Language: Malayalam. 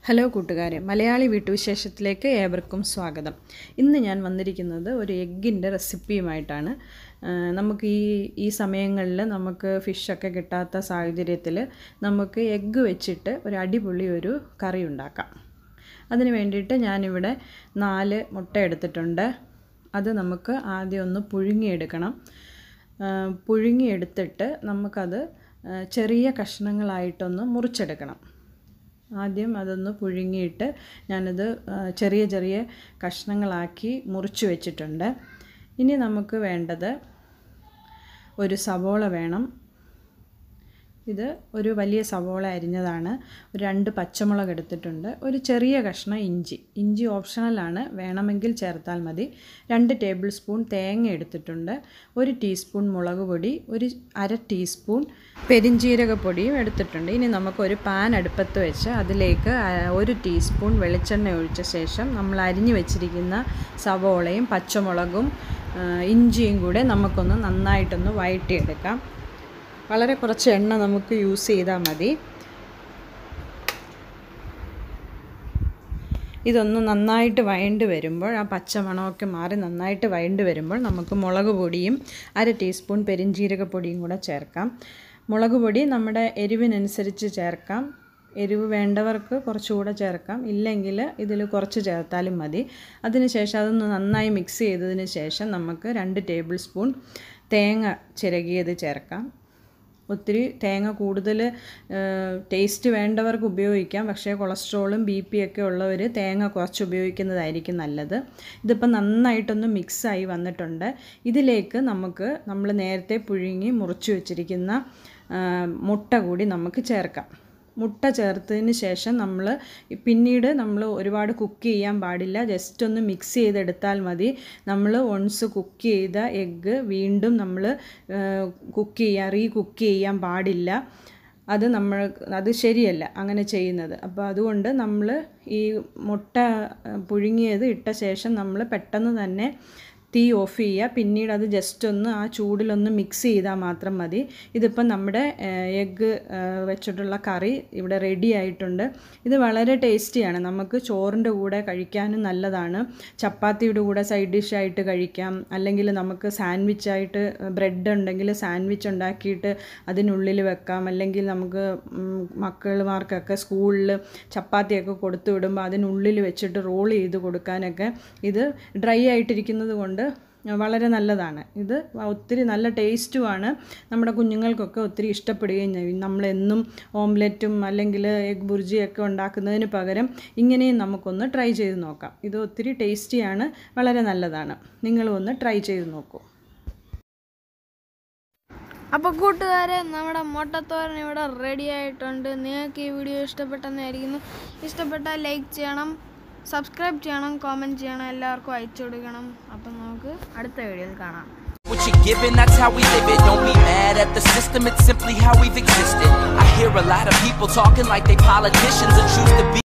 ഹലോ കൂട്ടുകാരെ മലയാളി വീട്ടുവിശേഷത്തിലേക്ക് ഏവർക്കും സ്വാഗതം ഇന്ന് ഞാൻ വന്നിരിക്കുന്നത് ഒരു എഗ്ഗിൻ്റെ റെസിപ്പിയുമായിട്ടാണ് ആ, നമുക്ക് ഈ ഈ സമയങ്ങളിൽ നമുക്ക് ഫിഷൊക്കെ കിട്ടാത്ത സാഹചര്യത്തിൽ നമുക്ക് എഗ്ഗ് വെച്ചിട്ട് ഒരു അടിപൊളി ഒരു കറി ഉണ്ടാക്കാം അതിന് വേണ്ടിയിട്ട് ഞാനിവിടെ നാല് മുട്ട എടുത്തിട്ടുണ്ട് അത് നമുക്ക് ആദ്യം ഒന്ന് പുഴുങ്ങിയെടുക്കണം ആ, പുഴുങ്ങിയെടുത്തിട്ട് നമുക്കത് ആ, ചെറിയ കഷ്ണങ്ങളായിട്ടൊന്ന് മുറിച്ചെടുക്കണം ആദ്യം അതൊന്ന് പുഴുങ്ങിയിട്ട് ഞാനത് ആ, ചെറിയ ചെറിയ കഷ്ണങ്ങളാക്കി മുറിച്ച് വെച്ചിട്ടുണ്ട് ഇനി നമുക്ക് വേണ്ടത് ഒരു സവോള വേണം ഇത് ഒരു വലിയ സവോള അരിഞ്ഞതാണ് ഒരു രണ്ട് പച്ചമുളക് എടുത്തിട്ടുണ്ട് ഒരു ചെറിയ കഷ്ണം ഇഞ്ചി ഇഞ്ചി ഓപ്ഷണലാണ് വേണമെങ്കിൽ ചേർത്താൽ മതി രണ്ട് ടേബിൾ സ്പൂൺ തേങ്ങ എടുത്തിട്ടുണ്ട് ഒരു ടീസ്പൂൺ മുളക് പൊടി ഒരു അര ടീസ്പൂൺ പെരിഞ്ജീരകപ്പൊടിയും എടുത്തിട്ടുണ്ട് ഇനി നമുക്കൊരു പാൻ അടുപ്പത്ത് വെച്ച് അതിലേക്ക് ആ- ഒരു ടീസ്പൂൺ വെളിച്ചെണ്ണ ഒഴിച്ച ശേഷം നമ്മൾ അരിഞ്ഞു വെച്ചിരിക്കുന്ന സവോളയും പച്ചമുളകും ആ, ഇഞ്ചിയും കൂടെ നമുക്കൊന്ന് നന്നായിട്ടൊന്ന് വഴറ്റിയെടുക്കാം വളരെ കുറച്ച് എണ്ണ നമുക്ക് യൂസ് ചെയ്താൽ മതി ഇതൊന്ന് നന്നായിട്ട് വഴണ്ട് വരുമ്പോൾ ആ പച്ചമണമൊക്കെ മാറി നന്നായിട്ട് വഴണ്ട് വരുമ്പോൾ നമുക്ക് മുളക് പൊടിയും അര ടീസ്പൂൺ പെരിഞ്ജീരകപ്പൊടിയും കൂടെ ചേർക്കാം മുളക് പൊടി നമ്മുടെ എരിവിനനുസരിച്ച് ചേർക്കാം എരിവ് വേണ്ടവർക്ക് കുറച്ചുകൂടെ ചേർക്കാം ഇല്ലെങ്കിൽ ഇതിൽ കുറച്ച് ചേർത്താലും മതി അതിനുശേഷം അതൊന്ന് നന്നായി മിക്സ് ചെയ്തതിന് ശേഷം നമുക്ക് രണ്ട് ടേബിൾ സ്പൂൺ തേങ്ങ ചിരകിയത് ചേർക്കാം ഒത്തിരി തേങ്ങ കൂടുതൽ ടേസ്റ്റ് വേണ്ടവർക്ക് ഉപയോഗിക്കാം പക്ഷേ കൊളസ്ട്രോളും ബി പി ഒക്കെ ഉള്ളവർ തേങ്ങ കുറച്ച് ഉപയോഗിക്കുന്നതായിരിക്കും നല്ലത് ഇതിപ്പോൾ നന്നായിട്ടൊന്ന് മിക്സായി വന്നിട്ടുണ്ട് ഇതിലേക്ക് നമുക്ക് നമ്മൾ നേരത്തെ പുഴുങ്ങി മുറിച്ച് വെച്ചിരിക്കുന്ന ആ, മുട്ട കൂടി നമുക്ക് ചേർക്കാം മുട്ട ചേർത്തതിന് ശേഷം നമ്മൾ പിന്നീട് നമ്മൾ ഒരുപാട് കുക്ക് ചെയ്യാൻ പാടില്ല ജസ്റ്റ് ഒന്ന് മിക്സ് ചെയ്തെടുത്താൽ മതി നമ്മൾ ഒൺസ് കുക്ക് ചെയ്ത എഗ്ഗ് വീണ്ടും നമ്മൾ കുക്ക് ചെയ്യാൻ റീ കുക്ക് ചെയ്യാൻ പാടില്ല അത് നമ്മൾ അത് ശരിയല്ല അങ്ങനെ ചെയ്യുന്നത് അപ്പോൾ അതുകൊണ്ട് നമ്മൾ ഈ മുട്ട ആ, പുഴുങ്ങിയത് ഇട്ട ശേഷം നമ്മൾ പെട്ടെന്ന് തന്നെ തീ ഓഫ് ചെയ്യുക പിന്നീട് അത് ജസ്റ്റ് ഒന്ന് ആ ചൂടിലൊന്ന് മിക്സ് ചെയ്താൽ മാത്രം മതി ഇതിപ്പം നമ്മുടെ എഗ്ഗ് വെച്ചിട്ടുള്ള കറി ഇവിടെ റെഡി ആയിട്ടുണ്ട് ഇത് വളരെ ടേസ്റ്റിയാണ് നമുക്ക് ചോറിൻ്റെ കൂടെ കഴിക്കാനും നല്ലതാണ് ചപ്പാത്തിയുടെ കൂടെ സൈഡ് ഡിഷായിട്ട് കഴിക്കാം അല്ലെങ്കിൽ നമുക്ക് സാൻഡ്വിച്ചായിട്ട് ബ്രെഡ് ഉണ്ടെങ്കിൽ സാൻഡ്വിച്ച് ഉണ്ടാക്കിയിട്ട് അതിനുള്ളിൽ വെക്കാം അല്ലെങ്കിൽ നമുക്ക് ഉം, മക്കൾമാർക്കൊക്കെ സ്കൂളിൽ ചപ്പാത്തിയൊക്കെ കൊടുത്തു വിടുമ്പോൾ അതിനുള്ളിൽ വെച്ചിട്ട് റോൾ ചെയ്ത് കൊടുക്കാനൊക്കെ ഇത് ഡ്രൈ ആയിട്ടിരിക്കുന്നത് കൊണ്ട് വളരെ നല്ലതാണ് ഇത് ഒത്തിരി നല്ല ടേസ്റ്റുമാണ് നമ്മുടെ കുഞ്ഞുങ്ങൾക്കൊക്കെ ഒത്തിരി ഇഷ്ടപ്പെടുകയും ചെയ്യും നമ്മളെന്നും ഓംലെറ്റും അല്ലെങ്കിൽ എഗ് ബുർജിയൊക്കെ ഉണ്ടാക്കുന്നതിന് പകരം ഇങ്ങനെയും നമുക്കൊന്ന് ട്രൈ ചെയ്ത് നോക്കാം ഇത് ഒത്തിരി ടേസ്റ്റിയാണ് വളരെ നല്ലതാണ് നിങ്ങളും ഒന്ന് ട്രൈ ചെയ്ത് നോക്കൂ അപ്പോൾ കൂട്ടുകാരെ നമ്മുടെ മുട്ടത്തോരൻ ഇവിടെ റെഡി ആയിട്ടുണ്ട് നിങ്ങൾക്ക് ഈ വീഡിയോ ഇഷ്ടപ്പെട്ടെന്നായിരിക്കുന്നു ഇഷ്ടപ്പെട്ടാൽ ലൈക്ക് ചെയ്യണം സബ്സ്ക്രൈബ് ചെയ്യണം കോമെൻറ്റ് ചെയ്യണം എല്ലാവർക്കും അയച്ചു കൊടുക്കണം അപ്പം നമുക്ക് അടുത്ത വീഡിയോയിൽ കാണാം What you're given, that's how we live it. Don't be mad at the system, it's simply how we've existed. I hear a lot of people talking like they politicians and choose to be.